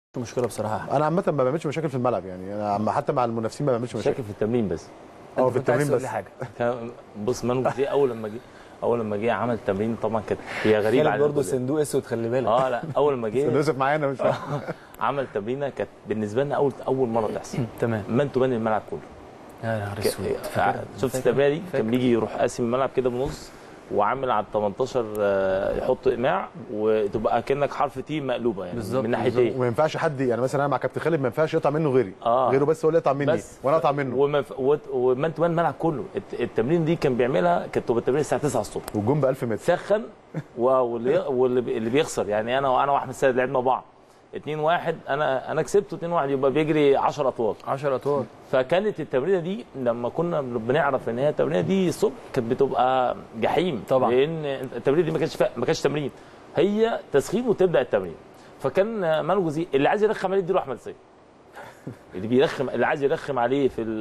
مشكله بصراحه انا عامه ما بعملش مشاكل في الملعب يعني انا عم- حتى مع المنافسين ما بعملش مشاكل مشاكل في التمرين بس اه في كنت عايز التمرين تقول بس لي حاجه كان- بص مانو جه اول لما جه اول لما جه عمل تمرين طبعا كانت هي غريبه خالد علينا برضه كلنا. صندوق اسود خلي بالك اه لا اول لما جه يوسف معانا مش فاهم عمل تمرينه كانت بالنسبه لنا اول اول مره تحصل تمام مان تو مان الملعب كله يا نهار ك- اسود فاكرها؟ شفت فاكر؟ التمرينه دي فاكر. كان بيجي يروح قاسم الملعب كده بنص وعامل على ال 18 آه، يحط اقماع وتبقى كانك حرف تي مقلوبه يعني بالظبط، من ناحيتين وما ينفعش حد يعني مثلا انا مع كابتن خالد ما ينفعش يقطع منه غيري آه. غيره بس هو اللي يقطع مني بس وانا اقطع منه وما ف- وت- ومان تو مان الملعب كله الت- التمرين دي كان بيعملها كانت تبقى التمرين الساعه 9 الصبح والجون ب 1000 متر سخن و- واللي واللي بي- اللي بيخسر يعني انا وانا واحمد سيد لعبنا بعض 2 1 انا انا كسبته 2 1 يبقى بيجري 10 اطوال 10 اطوار فكانت التمرينه دي لما كنا بنعرف ان هي التمرينه دي الصبح كانت بتبقى جحيم طبعا. لان التمرينه دي ما كانش فيها- ما كانش تمرين هي تسخين وتبدا التمرين فكان مانو جوزي اللي عايز يرخم عليه يديله احمد سيد اللي بيرخم اللي عايز يرخم عليه في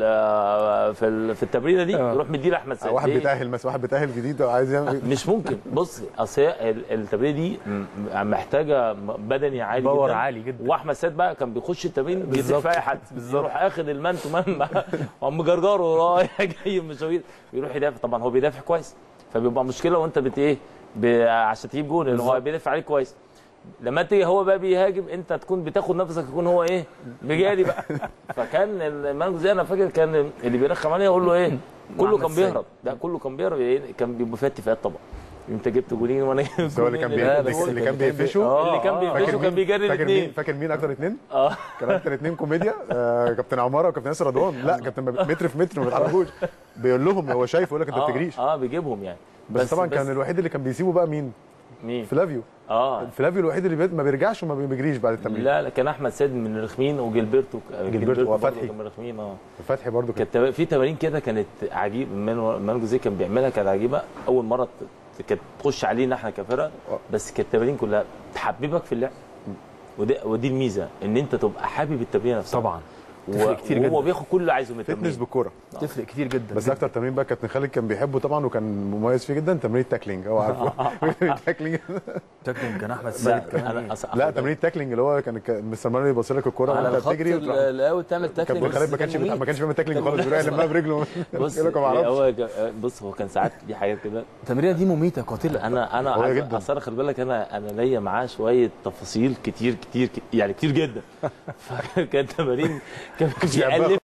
ال في ال في التمرينه دي آه. يروح مديله احمد سيد واحد ليه؟ بيتاهل مثلا واحد بيتاهل جديد وعايز يعمل مش ممكن بص اصل هي ال- التمرين دي م- محتاجه م- بدني عالي باور جدا عالي جدا. واحمد سيد بقى كان بيخش التمرين بيدفع بالظبط. في اي حد يروح اخد المان تو مان وعم جرجره رايح جاي مشاوير بيروح يدافع طبعا هو بيدافع كويس فبيبقى مشكله وانت بت ايه ب- عشان تجيب جول لان هو بالظبط. بيدافع عليك كويس لما تيجي هو بقى بيهاجم انت تكون بتاخد نفسك يكون هو ايه بجاري بقى فكان المانجو زي انا فاكر كان اللي بيرخم عليه يقول له ايه كله أحمد كان سيد. بيهرب لا كله كان بيهرب إيه؟ كان بيبقى فيها اتفاقات طبعا انت جبت جولين وانا جبت هو اللي كان جولين. لا، بي... بس اللي اللي كان كان بيقفشه اه اللي كان آه. بيقفشه كان مين بيجري فاكر مين الاثنين فاكر مين اكتر اثنين اه كان اكتر اثنين كوميديا آه كابتن عماره وكابتن ياسر رضوان لا كابتن متر في متر ما بيتحركوش بيقول لهم هو شايف يقول لك انت ما اه بتجريش اه بيجيبهم يعني بس, طبعا كان الوحيد اللي كان بيسيبه بقى مين مين فلافيو اه فلافيو الوحيد اللي بي- ما بيرجعش وما بيجريش بعد التمرين لا لا كان احمد سيد من الرخمين وجilberto جilberto برضه وفتحي. كان من الرخمين اه فتحي برضو كان كانت في تمارين كده كانت عجيب مانو مانو جوزيه كان بيعملها كانت عجيبه اول مره ت- كانت تخش علينا احنا كفرقه آه. بس كانت التمارين كلها تحببك في اللعب ودي, ودي الميزه ان انت تبقى حابب التمرين نفسها طبعا و- تفرق كتير وهو جدا. بياخد كل اللي عايزه من فتنس التمرين بالكوره تفرق كتير جدا بس جداً. اكتر تمرين بقى كابتن خالد كان بيحبه طبعا وكان مميز فيه جدا تمرين التاكلينج هو عارفه التاكلينج تكتم كان احمد سيد لا كمان انا أص- لا تمرين التاكلينج اللي هو كان كان مستر مانويل يبص لك الكوره على وانت الخط بتجري وتروح الاول تعمل تاكلينج كابتن خالد ما كانش ما كانش بيعمل تاكلينج خالص بيروح يلمها برجله بص يقول لك ما اعرفش هو ك- بص هو كان ساعات دي حاجات كده التمرينه دي مميته قاتله انا انا قوية عايز جدا. اصل خلي بالك انا انا ليا معاه شويه تفاصيل كتير كتير يعني كتير جدا فكان تمارين كان بيقلب